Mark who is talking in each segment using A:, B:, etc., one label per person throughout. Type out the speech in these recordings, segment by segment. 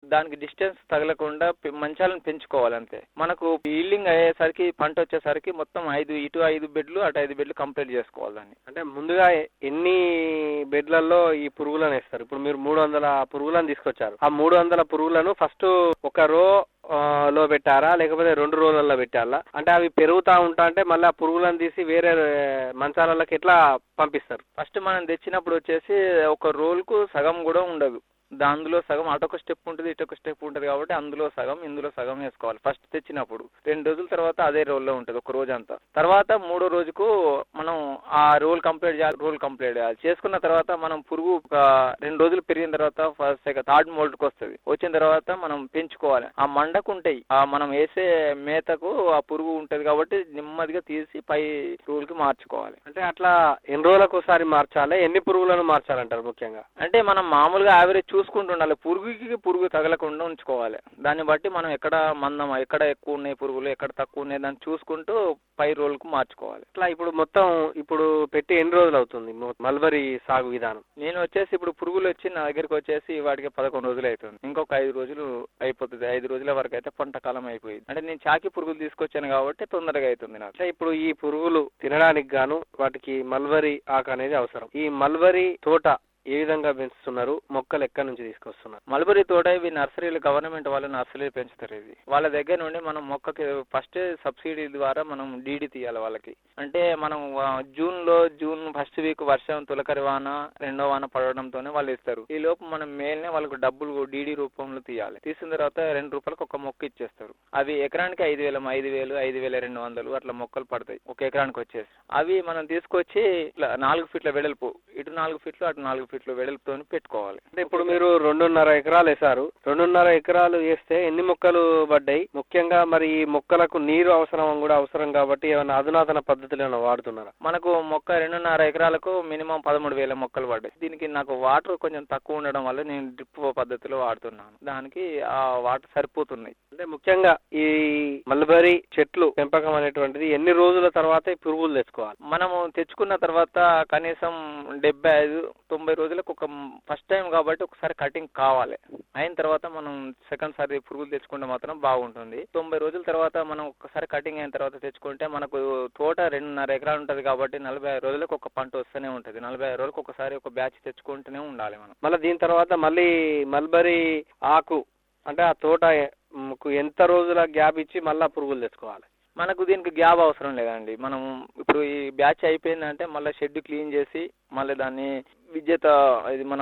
A: దానికి డిస్టెన్స్ తగలకుండా పె- మంచాలను పెంచుకోవాలి అంతే మనకు ఈల్డింగ్ అయ్యేసరికి పంట వచ్చేసరికి మొత్తం ఐదు ఇటు ఐదు బెడ్లు అటు ఐదు బెడ్లు కంప్లీట్ చేసుకోవాలి దాన్ని
B: అంటే ముందుగా ఎన్ని బెడ్లలో ఈ పురుగులను వేస్తారు ఇప్పుడు మీరు మూడు వందల పురుగులను తీసుకొచ్చారు ఆ మూడు వందల పురుగులను ఫస్ట్ ఒక రో ఆ, లో పెట్టారా లేకపోతే రెండు రోజులలో పెట్టాలా అంటే అవి పెరుగుతా ఉంటా అంటే మళ్ళీ ఆ పురుగులను తీసి వేరే మంచాలకి ఎట్లా పంపిస్తారు
A: ఫస్ట్ మనం తెచ్చినప్పుడు వచ్చేసి ఒక రోల్కు సగం కూడా ఉండదు దా- అందులో సగం అటొక స్టెప్ ఉంటుంది ఇటొక స్టెప్ ఉంటుంది కాబట్టి అందులో సగం ఇందులో సగం వేసుకోవాలి ఫస్ట్ తెచ్చినప్పుడు రెండు రోజుల తర్వాత అదే రోల్లో ఉంటుంది ఒక రోజు అంతా తర్వాత మూడో రోజుకు మనం ఆ రోల్ కంప్లీట్ చేయాలి రోల్ కంప్లీట్ చేయాలి చేసుకున్న తర్వాత మనం పురుగు ఒక రెండు రోజులు పెరిగిన తర్వాత ఫస్ట్ సెకండ్ థర్డ్ మోల్డ్కి వస్తుంది వచ్చిన తర్వాత మనం పెంచుకోవాలి ఆ మండకు ఉంటాయి ఆ మనం వేసే మేతకు ఆ పురుగు ఉంటుంది కాబట్టి నెమ్మదిగా తీసి పై రోల్కి మార్చుకోవాలి
B: అంటే అట్లా ఎన్ని రోజులకు ఒకసారి మార్చాలి ఎన్ని పురుగులను మార్చాలంటారు ముఖ్యంగా
A: అంటే మనం మామూలుగా యావరేజ్ చూసుకుంటూ ఉండాలి పురుగుకి పురుగు తగలకుండా ఉంచుకోవాలి దాన్ని బట్టి మనం ఎక్కడ మందం ఎక్కడ ఎక్కువ ఉన్నాయి పురుగులు ఎక్కడ తక్కువ ఉన్నాయి దాన్ని చూసుకుంటూ పై రోల్కు మార్చుకోవాలి
B: అట్లా ఇప్పుడు మొత్తం ఇప్పుడు పెట్టి ఎన్ని రోజులు అవుతుంది మొ- మల్బరీ సాగు విధానం
A: నేను వచ్చేసి ఇప్పుడు పురుగులు వచ్చి నా దగ్గరికి వచ్చేసి వాటికి పదకొండు రోజులు అవుతుంది ఇంకొక ఐదు రోజులు అయిపోతుంది ఐదు రోజుల వరకు అయితే పంట కాలం అయిపోయింది అంటే నేను చాకి పురుగులు తీసుకొచ్చాను కాబట్టి తొందరగా అవుతుంది నాకు
B: అంటే ఇప్పుడు ఈ పురుగులు తినడానికి గాను వాటికి మల్బరీ ఆకు అనేది అవసరం ఈ మల్బరీ తోట ఏ విధంగా పెంచుతున్నారు మొక్కలు ఎక్కడి నుంచి తీసుకొస్తున్నారు
A: మల్బరీ తోట ఇవి నర్సరీలు గవర్నమెంట్ వాళ్ళు నర్సరీలు పెంచుతారు ఇది వాళ్ళ దగ్గర నుండి మనం మొక్కకి ఫస్ట్ సబ్సిడీ ద్వారా మనం డీడీ తీయాలి వాళ్ళకి అంటే మనం ఆ, జూన్ లో జూన్ ఫస్ట్ వీక్ వర్షం తొలకరి వాన రెండో వాన పడడంతోనే వాళ్ళు ఇస్తారు ఈ లోపు మనం మేల్నే వాళ్ళకు డబ్బులు డీడీ రూపంలో తీయాలి తీసిన తర్వాత రెండు రూపాయలకు ఒక మొక్క ఇచ్చేస్తారు అవి ఎకరానికి ఐదు వేల ఐదు వేలు ఐదు వేల రెండు వందలు అట్లా మొక్కలు పడతాయి ఒక ఎకరానికి వచ్చేసి అవి మనం తీసుకొచ్చి ఇట్లా నాలుగు ఫీట్ల వెడల్పు ఇటు నాలుగు ఫీట్లు అటు నాలుగు ఫీట్లు వెడల్పుతో పెట్టుకోవాలి
B: అంటే ఇప్పుడు మీరు రెండున్నర ఎకరాలు వేశారు రెండున్నర ఎకరాలు వేస్తే ఎన్ని మొక్కలు పడ్డాయి ముఖ్యంగా మరి ఈ మొక్కలకు నీరు అవసరం కూడా అవసరం కాబట్టి ఏమైనా అధునాతన పద్ధతులు ఏమైనా వాడుతున్నారా
A: మనకు మొక్క రెండున్నర ఎకరాలకు మినిమం పదమూడు వేల మొక్కలు పడ్డాయి దీనికి నాకు వాటర్ కొంచెం తక్కువ ఉండడం వల్ల నేను డ్రిప్ పద్ధతిలో వాడుతున్నాను దానికి ఆ వాటర్ సరిపోతున్నాయి
B: అంటే ముఖ్యంగా ఈ మల్బరీ చెట్లు పెంపకం అనేటువంటిది ఎన్ని రోజుల తర్వాత ఈ పురుగులు తెచ్చుకోవాలి
A: మనము తెచ్చుకున్న తర్వాత కనీసం డెబ్బై ఐదు తొంభై రోజులకు ఒక ఫస్ట్ టైం కాబట్టి ఒకసారి కటింగ్ కావాలి అయిన తర్వాత మనం సెకండ్ సారి పురుగులు తెచ్చుకుంటే మాత్రం బాగుంటుంది తొంభై రోజుల తర్వాత మనం ఒకసారి కటింగ్ అయిన తర్వాత తెచ్చుకుంటే మనకు తోట రెండున్నర ఎకరాలు ఉంటుంది కాబట్టి నలభై ఐదు రోజులకు ఒక పంట వస్తూనే ఉంటుంది నలభై ఐదు రోజులకు ఒకసారి ఒక బ్యాచ్ తెచ్చుకుంటూనే ఉండాలి మనం
B: మళ్ళీ దీని తర్వాత మళ్ళీ మల్బరీ ఆకు అంటే ఆ తోట కు ఎంత రోజుల గ్యాప్ ఇచ్చి మళ్ళీ పురుగులు తెచ్చుకోవాలి
A: మనకు దీనికి గ్యాప్ అవసరం లేదండి మనం ఇప్పుడు ఈ బ్యాచ్ అయిపోయిందంటే మళ్ళీ షెడ్ క్లీన్ చేసి మళ్ళీ దాన్ని విద్యుత్ ఇది మన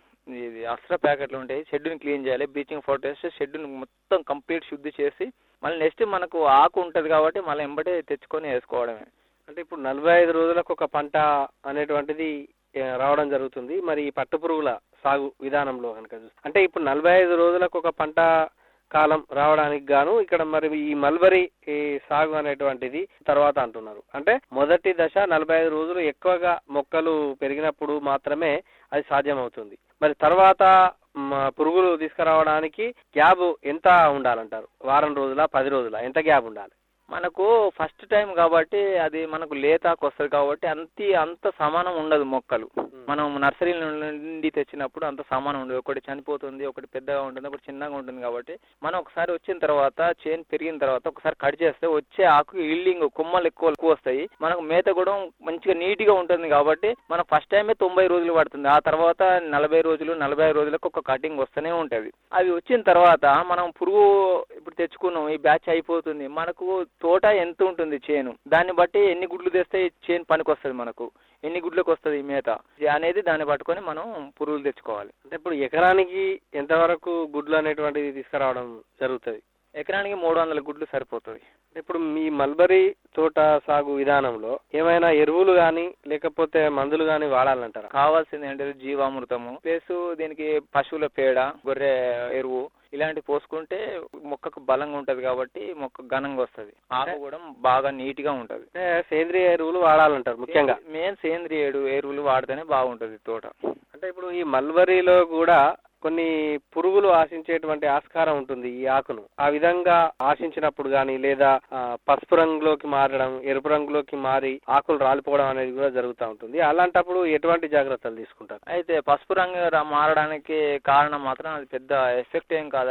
A: ఇది అస్త్ర ప్యాకెట్లు ఉంటాయి షెడ్ని క్లీన్ చేయాలి బ్లీచింగ్ పౌడర్ వేసి షెడ్ని మొత్తం కంప్లీట్ శుద్ధి చేసి మళ్ళీ నెక్స్ట్ మనకు ఆకు ఉంటుంది కాబట్టి మళ్ళీ ఎంబటే తెచ్చుకొని వేసుకోవడమే
B: అంటే ఇప్పుడు నలభై ఐదు రోజులకు ఒక పంట అనేటువంటిది ఏ, రావడం జరుగుతుంది మరి ఈ పట్టు పురుగుల సాగు విధానంలో కనుక చూస్తే అంటే ఇప్పుడు నలభై ఐదు రోజులకు ఒక పంట కాలం రావడానికి గాను ఇక్కడ మరి ఈ మల్బరీ ఈ సాగు అనేటువంటిది తర్వాత అంటున్నారు అంటే మొదటి దశ నలభై ఐదు రోజులు ఎక్కువగా మొక్కలు పెరిగినప్పుడు మాత్రమే అది సాధ్యమవుతుంది మరి తర్వాత మ, పురుగులు తీసుకురావడానికి గ్యాప్ ఎంత ఉండాలంటారు వారం రోజుల పది రోజుల ఎంత గ్యాప్ ఉండాలి
A: మనకు ఫస్ట్ టైం కాబట్టి అది మనకు లేతాకు వస్తుంది కాబట్టి అంత అంత సమానం ఉండదు మొక్కలు మనం నర్సరీ నుండి తెచ్చినప్పుడు అంత సమానం ఉండదు ఒకటి చనిపోతుంది ఒకటి పెద్దగా ఉంటుంది ఒకటి చిన్నగా ఉంటుంది కాబట్టి మనం ఒకసారి వచ్చిన తర్వాత చేను పెరిగిన తర్వాత ఒకసారి కట్ చేస్తే వచ్చే ఆకు ఇల్లింగ్ కొమ్మలు ఎక్కువ ఎక్కువ వస్తాయి మనకు మేత కూడా మంచిగా నీట్ గా ఉంటుంది కాబట్టి మనకు ఫస్ట్ టైమే తొంభై రోజులు పడుతుంది ఆ తర్వాత నలభై రోజులు నలభై ఐదు రోజులకు ఒక కటింగ్ వస్తూనే ఉంటది అవి వచ్చిన తర్వాత మనం పురుగు ఇప్పుడు తెచ్చుకున్నాం ఈ బ్యాచ్ అయిపోతుంది మనకు తోట ఎంత ఉంటుంది చేను దాన్ని బట్టి ఎన్ని గుడ్లు తెస్తే ఈ చేను పనికి వస్తుంది మనకు ఎన్ని గుడ్లకు వస్తుంది ఈ మేత ఇది అనేది దాన్ని పట్టుకొని మనం పురుగులు తెచ్చుకోవాలి
B: అంటే ఇప్పుడు ఎకరానికి ఎంతవరకు గుడ్లు అనేటువంటిది తీసుకురావడం జరుగుతుంది
A: ఎకరానికి మూడు వందల గుడ్లు సరిపోతుంది
B: అంటే ఇప్పుడు మీ మల్బరీ తోట సాగు విధానంలో ఏమైనా ఎరువులు కానీ లేకపోతే మందులు కానీ వాడాలంటారా
A: కావాల్సింది ఏంటంటే జీవామృతము ప్లస్ దీనికి పశువుల పేడ గొర్రె ఎరువు ఇలాంటి పోసుకుంటే మొక్కకు బలంగా ఉంటది కాబట్టి మొక్క ఘనంగా వస్తది ఆకు కూడా బాగా నీట్ గా ఉంటది
B: అంటే సేంద్రియ ఎరువులు వాడాలంటారు ముఖ్యంగా
A: మెయిన్ సేంద్రియ ఎరువు ఎరువులు వాడితేనే బాగుంటది తోట
B: అంటే ఇప్పుడు ఈ మల్బరీలో కూడా కొన్ని పురుగులు ఆశించేటువంటి ఆస్కారం ఉంటుంది ఈ ఆకును ఆ విధంగా ఆశించినప్పుడు కానీ లేదా ఆ, పసుపు రంగులోకి మారడం ఎరుపు రంగులోకి మారి ఆకులు రాలిపోవడం అనేది కూడా జరుగుతూ ఉంటుంది అలాంటప్పుడు ఎటువంటి జాగ్రత్తలు తీసుకుంటారు
A: అయితే పసుపు రంగు రా- మారడానికి కారణం మాత్రం అది పెద్ద ఎఫెక్ట్ ఏం కాదు